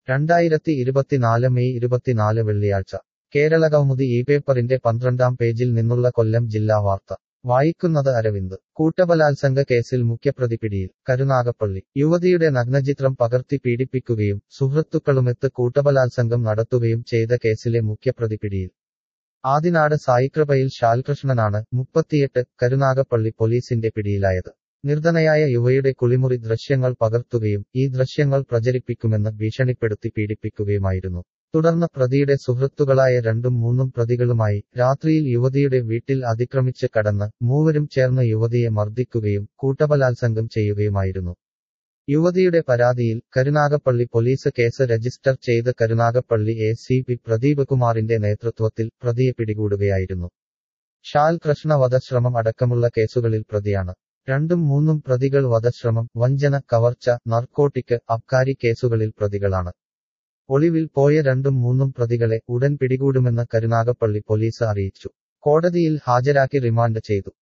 രണ്ടായിരത്തി ഇരുപത്തിനാല് മെയ് ഇരുപത്തിനാല് വെള്ളിയാഴ്ച കേരള കൗമുദി ഈ പേപ്പറിന്റെ പന്ത്രണ്ടാം പേജിൽ നിന്നുള്ള കൊല്ലം ജില്ലാ വാർത്ത വായിക്കുന്നത് അരവിന്ദ് കൂട്ടബലാത്സംഗ കേസിൽ മുഖ്യപ്രതി പിടിയിൽ കരുനാഗപ്പള്ളി യുവതിയുടെ നഗ്നചിത്രം പകർത്തി പീഡിപ്പിക്കുകയും സുഹൃത്തുക്കളുമെത്ത് കൂട്ടബലാത്സംഗം നടത്തുകയും ചെയ്ത കേസിലെ മുഖ്യപ്രതി പിടിയിൽ ആദിനാട് സായികൃപയിൽ ശാൽകൃഷ്ണനാണ് മുപ്പത്തിയെട്ട് കരുനാഗപ്പള്ളി പോലീസിന്റെ പിടിയിലായത് നിർധനയായ യുവയുടെ കുളിമുറി ദൃശ്യങ്ങൾ പകർത്തുകയും ഈ ദൃശ്യങ്ങൾ പ്രചരിപ്പിക്കുമെന്ന് ഭീഷണിപ്പെടുത്തി പീഡിപ്പിക്കുകയുമായിരുന്നു തുടർന്ന് പ്രതിയുടെ സുഹൃത്തുക്കളായ രണ്ടും മൂന്നും പ്രതികളുമായി രാത്രിയിൽ യുവതിയുടെ വീട്ടിൽ അതിക്രമിച്ച് കടന്ന് മൂവരും ചേർന്ന് യുവതിയെ മർദ്ദിക്കുകയും കൂട്ടബലാത്സംഗം ചെയ്യുകയുമായിരുന്നു യുവതിയുടെ പരാതിയിൽ കരുനാഗപ്പള്ളി പോലീസ് കേസ് രജിസ്റ്റർ ചെയ്ത് Karunagappally A C P Pradeep കുമാറിന്റെ നേതൃത്വത്തിൽ പ്രതിയെ പിടികൂടുകയായിരുന്നു ഷാൽ കൃഷ്ണ വധശ്രമം അടക്കമുള്ള കേസുകളിൽ പ്രതിയാണ് രണ്ടും മൂന്നും പ്രതികൾ വധശ്രമം വഞ്ചന കവർച്ച നർക്കോട്ടിക് അബ്കാരി കേസുകളിൽ പ്രതികളാണ് ഒളിവിൽ പോയ രണ്ടും മൂന്നും പ്രതികളെ ഉടൻ പിടികൂടുമെന്ന് കരുനാഗപ്പള്ളി പോലീസ് അറിയിച്ചു കോടതിയിൽ ഹാജരാക്കി റിമാൻഡ് ചെയ്തു